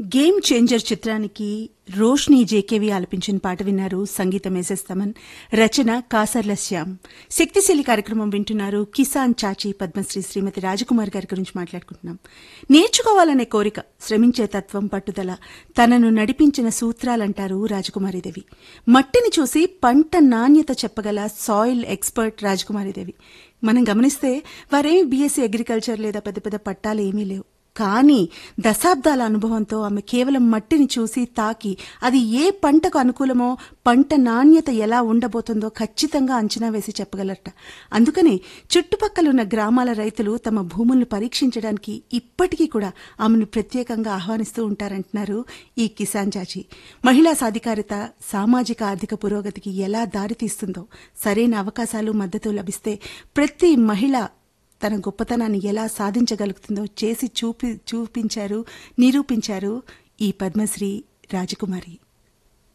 game changer చిత్రానికి రోష్ని జేకేవి ఆలపించిన పాట విన్నారు సంగీతం ఎస్ఎస్ తమన్ రచన కాసర్ల శ్యామ్ శక్తిశీలి కార్యక్రమం వింటున్నారు కిసాన్ చాచి పద్మశ్రీ శ్రీమతి రాజకుమార్ గారి గురించి మాట్లాడుకుంటున్నాం నేర్చుకోవాలనే కోరిక శ్రమించే తత్వం పట్టుదల తనను నడిపించిన సూత్రాలంటారు రాజకుమారిదేవి మట్టిని చూసి పంట నాణ్యత చెప్పగల సాయిల్ ఎక్స్పర్ట్ రాజకుమారిదేవి మనం గమనిస్తే వారేమి బీఎస్సీ అగ్రికల్చర్ లేదా పెద్ద పెద్ద పట్టాలు ఏమీ లేవు కానీ దశాబ్దాల అనుభవంతో ఆమె కేవలం మట్టిని చూసి తాకి అది ఏ పంటకు అనుకూలమో పంట నాణ్యత ఎలా ఉండబోతుందో ఖచ్చితంగా అంచనా వేసి చెప్పగలరట అందుకనే చుట్టుపక్కలున్న గ్రామాల రైతులు తమ భూములను పరీక్షించడానికి ఇప్పటికీ కూడా ఆమెను ప్రత్యేకంగా ఆహ్వానిస్తూ ఉంటారంటున్నారు ఈ కిసాన్ చాచి మహిళా సాధికారిత సామాజిక ఆర్థిక పురోగతికి ఎలా దారితీస్తుందో సరైన అవకాశాలు మద్దతు లభిస్తే ప్రతి మహిళ తన గొప్పతనాన్ని ఎలా సాధించగలుగుతుందో చేసి చూపి చూపించారు నిరూపించారు ఈ పద్మశ్రీ రాజకుమారి